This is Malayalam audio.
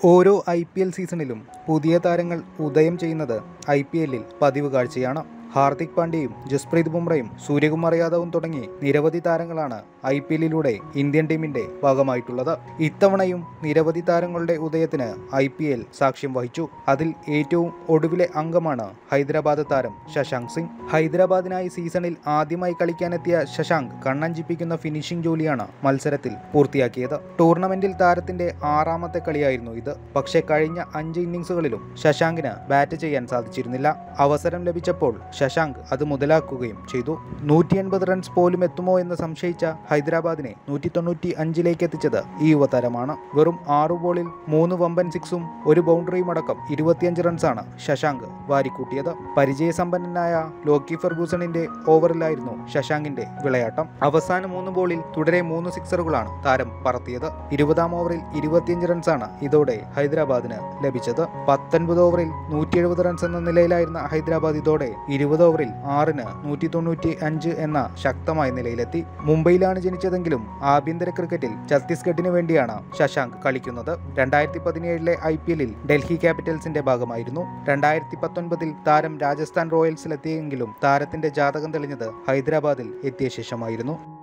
ഓരോ ഐ പി എൽ സീസണിലും പുതിയ താരങ്ങൾ ഉദയം ചെയ്യുന്നത് ഐ പി എല്ലിൽ പതിവ് കാഴ്ചയാണ് ഹാർദിക് പാണ്ഡ്യയും ജസ്പ്രീത് ബുംറയും സൂര്യകുമാർ യാദവും തുടങ്ങി നിരവധി താരങ്ങളാണ് ഐ പി എല്ലിലൂടെ ഇന്ത്യൻ ടീമിന്റെ ഭാഗമായിട്ടുള്ളത് ഇത്തവണയും നിരവധി താരങ്ങളുടെ ഉദയത്തിന് ഐ പി എൽ സാക്ഷ്യം വഹിച്ചു അതിൽ ഏറ്റവും ഒടുവിലെ അംഗമാണ് ഹൈദരാബാദ് താരം ശശാങ്ക് സിംഗ് ഹൈദരാബാദിനായി സീസണിൽ ആദ്യമായി കളിക്കാനെത്തിയ ശശാങ്ക് കണ്ണഞ്ചിപ്പിക്കുന്ന ഫിനിഷിംഗ് ജോലിയാണ് മത്സരത്തിൽ പൂർത്തിയാക്കിയത് ടൂർണമെന്റിൽ താരത്തിന്റെ ആറാമത്തെ കളിയായിരുന്നു ഇത് പക്ഷേ കഴിഞ്ഞ അഞ്ച് ഇന്നിംഗ്സുകളിലും ശശാങ്കിന് ബാറ്റ് ചെയ്യാൻ സാധിച്ചിരുന്നില്ല അവസരം ലഭിച്ചപ്പോൾ ശശാങ്ക് അത് മുതലാക്കുകയും ചെയ്തു നൂറ്റി എൺപത് റൺസ് പോലും എത്തുമോ എന്ന് സംശയിച്ച ഹൈദരാബാദിനെ നൂറ്റി തൊണ്ണൂറ്റി അഞ്ചിലേക്ക് എത്തിച്ചത് ഈ യുവതാരമാണ് വെറും ആറു ബോളിൽ മൂന്ന് വമ്പൻ സിക്സും ഒരു ബൗണ്ടറിയും അടക്കം ഇരുപത്തിയഞ്ച് റൺസാണ് ശശാങ്ക് വാരിക്കൂട്ടിയത് പരിചയസമ്പന്നനായ ലോക്കി ഫെർഗൂസണിന്റെ ഓവറിലായിരുന്നു ശശാങ്കിന്റെ വിളയാട്ടം അവസാന മൂന്ന് ബോളിൽ തുടരെ മൂന്ന് സിക്സറുകളാണ് താരം പറത്തിയത് ഇരുപതാം ഓവറിൽ ഇരുപത്തിയഞ്ച് റൺസാണ് ഇതോടെ ഹൈദരാബാദിന് ലഭിച്ചത് പത്തൊൻപത് ഓവറിൽ നൂറ്റി എഴുപത് റൺസ് എന്ന നിലയിലായിരുന്ന ഹൈദരാബാദ് ഇതോടെ ഇരുപത് ഓവറിൽ ആറിന് നൂറ്റി തൊണ്ണൂറ്റി അഞ്ച് എന്ന ശക്തമായ നിലയിലെത്തി മുംബൈയിലാണ് ജനിച്ചതെങ്കിലും ആഭ്യന്തര ക്രിക്കറ്റിൽ ഛത്തീസ്ഗഡിന് വേണ്ടിയാണ് ശശാങ്ക് കളിക്കുന്നത് രണ്ടായിരത്തി പതിനേഴിലെ ഐ പി എല്ലിൽ ഡൽഹി ക്യാപിറ്റൽസിന്റെ ഭാഗമായിരുന്നു രണ്ടായിരത്തി പത്തൊൻപതിൽ താരം രാജസ്ഥാൻ റോയൽസിലെത്തിയെങ്കിലും താരത്തിന്റെ ജാതകം തെളിഞ്ഞത് ഹൈദരാബാദിൽ എത്തിയ ശേഷമായിരുന്നു